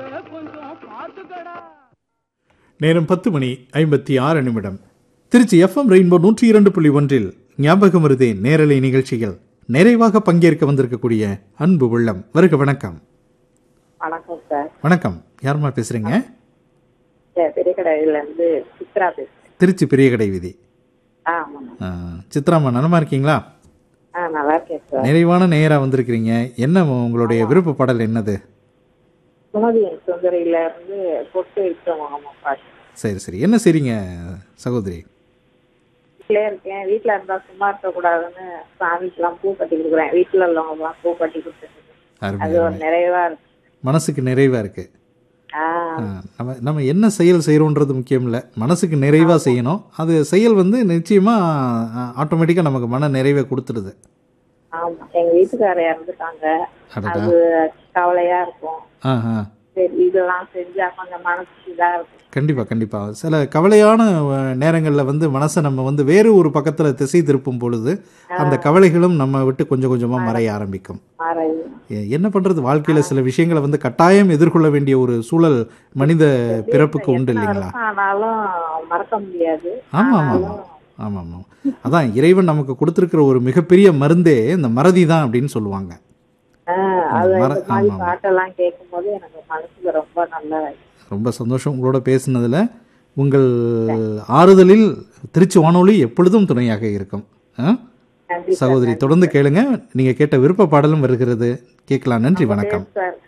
கொஞ்சம் பார்த்துக்கடா நேரம் பத்து மணி ஐம்பத்தி ஆறு நிமிடம் திருச்சி எஃப்எம் ரெயின்போ நூற்றி இரண்டு புள்ளி ஒன்றில் ஞாபகம் வருதே நேரலை நிகழ்ச்சிகள் நிறைவாக பங்கேற்க வந்திருக்கக்கூடிய அன்பு உள்ளம் வருக வணக்கம் வணக்கம் சார் வணக்கம் யாருமா பேசுறீங்க சார் பெரிய கடையில இருந்து சித்ரா பேசுறேன் திருச்சி பெரிய கடை வீதி ஆ ஆமாம் ஆ, சித்ராம்மா நலமா இருக்கீங்களா ஆ நல்லா இருக்கேன் சார் நிறைவான நேரா வந்திருக்கிறீங்க என்ன உங்களுடைய விருப்ப பாடல் என்னது சுமதி என் சுந்தரியில இருந்து பொட்டு வைத்தோம் ஆமாம் பாட்டு சரி சரி என்ன செய்றீங்க சகோதரி வீட்டிலே இருக்கேன் வீட்டில் இருந்தா சும்மா இருக்கக்கூடாதுன்னு சாமிக்கெல்லாம் பூ கட்டி கொடுக்குறேன் வீட்டில் உள்ளவங்கலாம் பூ கட்டி கொடுத்துருக்கேன் அருமை அது ஒரு நிறைவா இருக்கு மனசுக்கு நிறைவா இருக்கு ஆ ஆ, நம்ம நம்ம என்ன செயல் செய்கிறோன்றது முக்கியம் இல்லை மனசுக்கு நிறைவாக செய்யணும் அது செயல் வந்து நிச்சயமாக ஆட்டோமேட்டிக்காக நமக்கு மன நிறைவை கொடுத்துருது ஆமா எங்க வீட்டுக்காரர் இறந்துட்டாங்க அடடா அது கவலையா இருக்கும் ஆ ஆ சரி இதெல்லாம் செஞ்சா கொஞ்சம் மனசுக்கு இதா இருக்கும் கண்டிப்பாக கண்டிப்பாக சில கவலையான நேரங்களில் வந்து மனசை நம்ம வந்து வேறு ஒரு பக்கத்தில் திசை திருப்பும் பொழுது அந்த கவலைகளும் நம்ம விட்டு கொஞ்சம் கொஞ்சமாக மறைய ஆரம்பிக்கும் மாறது எ- என்ன பண்ணுறது வாழ்க்கையில் சில விஷயங்களை வந்து கட்டாயம் எதிர்கொள்ள வேண்டிய ஒரு சூழல் மனித பிறப்புக்கு உண்டு இல்லைங்களா ஆனாலும் மறக்க முடியாது ஆமாம் ஆமாம் ஆமாம் ஆமாம் ஆமாம் அதான் இறைவன் நமக்கு கொடுத்துருக்கிற ஒரு மிகப்பெரிய மருந்தே இந்த மறதி தான் அப்படின்னு சொல்லுவாங்க ஆ, அது மர- இந்த மாதிரி ஆமா, ஆமா. பாட்டெல்லாம் கேட்கும்போது எனக்கு மனசுக்கு ரொம்ப நல்ல ரொம்ப சந்தோஷம் உங்களோட பேசுனதில் உங்கள் ஆறுதலில் திருச்சி வானொலி எப்பொழுதும் துணையாக இருக்கும் ஆ? நன்றி சகோதரி தொடர்ந்து கேளுங்க நீங்கள் கேட்ட விருப்ப பாடலும் வருகிறது கேட்கலாம் நன்றி வணக்கம் சார்